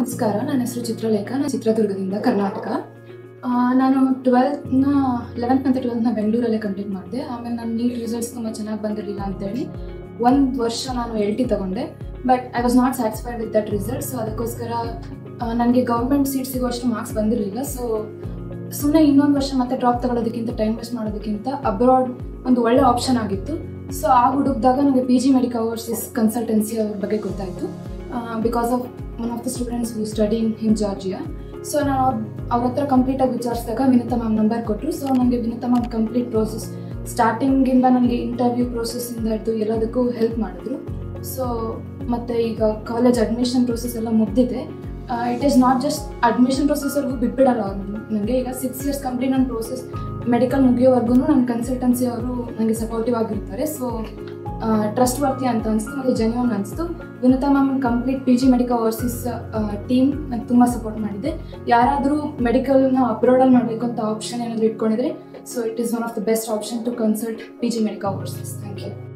ನಮಸ್ಕಾರ ನನ್ನ ಹೆಸರು ಚಿತ್ರಲೇಖ ನಾನು ಚಿತ್ರದುರ್ಗದಿಂದ ಕರ್ನಾಟಕ ಆ, ನಾನು ಟ್ವೆಲ್ತ್ನ ಲೆವೆಂತ್ ಮತ್ತು ಟ್ವೆಲ್ತ್ನ ಬೆಂಗಳೂರಲ್ಲೇ ಕಂಪ್ಲೀಟ್ ಮಾಡಿದೆ ಆಮೇಲೆ ನನ್ನ ನೀಟ್ ರಿಸಲ್ಟ್ಸ್ ತುಂಬ ಚೆನ್ನಾಗಿ ಬಂದಿರಲಿಲ್ಲ ಅಂತೇಳಿ ಒಂದು ವರ್ಷ ನಾನು ಎಲ್ ಟಿ ತಗೊಂಡೆ but I was not satisfied with that result so ಅದಕ್ಕೋಸ್ಕರ ನನಗೆ ಗೌರ್ಮೆಂಟ್ ಸೀಟ್ ಸಿಗೋಷ್ಟು ಮಾರ್ಕ್ಸ್ ಬಂದಿರಲಿಲ್ಲ ಸೊ ಸುಮ್ಮನೆ ಇನ್ನೊಂದು ವರ್ಷ ಮತ್ತೆ ಡ್ರಾಪ್ ತಗೊಳ್ಳೋದಕ್ಕಿಂತ ಟೈಮ್ ವೇಸ್ಟ್ ಮಾಡೋದಕ್ಕಿಂತ ಅಬ್ರಾಡ್ ಒಂದು ಒಳ್ಳೆ ಆಪ್ಷನ್ ಆಗಿತ್ತು ಸೊ ಆ ಹುಡುಕ್ದಾಗ ನನಗೆ P G medical overseas consultancy ಅವ್ರ ಬಗ್ಗೆ ಗೊತ್ತಾಯಿತು because of one of the students who study in in Georgia so ನಾನು ಅವ್ರ ಅವ್ರ ಹತ್ರ ಕಂಪ್ಲೀಟಾಗಿ ವಿಚಾರಿಸಿದಾಗ ವಿನುತಾ ಮ್ಯಾಮ್ ನಂಬರ್ ಕೊಟ್ಟರು ಸೊ ನನಗೆ ವಿನುತಾ ಮ್ಯಾಮ್ ಕಂಪ್ಲೀಟ್ ಪ್ರೋಸೆಸ್ ಸ್ಟಾರ್ಟಿಂಗಿಂದ ನನಗೆ ಇಂಟರ್ವ್ಯೂ ಪ್ರೋಸೆಸ್ಸಿಂದ ಹಿಡಿದು ಎಲ್ಲದಕ್ಕೂ ಹೆಲ್ಪ್ ಮಾಡಿದ್ರು ಸೊ ಮತ್ತು ಈಗ ಕಾಲೇಜ್ ಅಡ್ಮಿಷನ್ ಪ್ರೋಸೆಸ್ ಎಲ್ಲ ಮುಗ್ದಿದೆ it is not just admission ಪ್ರೊಸೆಸ್ವರೆಗೂ ಬಿಟ್ಬಿಡಲ್ಲ ಅವ್ರು ನನಗೆ ಈಗ ಸಿಕ್ಸ್ ಇಯರ್ಸ್ ಕಂಪ್ಲೀಟ್ ನನ್ನ ಪ್ರೋಸೆಸ್ ಮೆಡಿಕಲ್ ಮುಗಿಯೋವರೆಗೂ ನನ್ನ ಕನ್ಸಲ್ಟೆನ್ಸಿ ಅವರು ನನಗೆ ಸಪೋರ್ಟಿವ್ ಆಗಿರ್ತಾರೆ ಸೊ ಟ್ರಸ್ಟ್ ವರ್ತಿ ಅಂತ ಅನಿಸ್ತು ಮತ್ತು ಜೆನ್ಯೂನ್ ಅನಿಸ್ತು Vinutha ma'am complete P G medical overseas team ನನಗೆ ತುಂಬ ಸಪೋರ್ಟ್ ಮಾಡಿದೆ ಯಾರಾದರೂ ಮೆಡಿಕಲ್ನ ಅಬ್ರಾಡಲ್ಲಿ ಮಾಡಬೇಕು ಅಂತ ಆಪ್ಷನ್ ಏನಾದರೂ ಇಟ್ಕೊಂಡಿದ್ರೆ so it is one of the best option to consult P G medical overseas thank you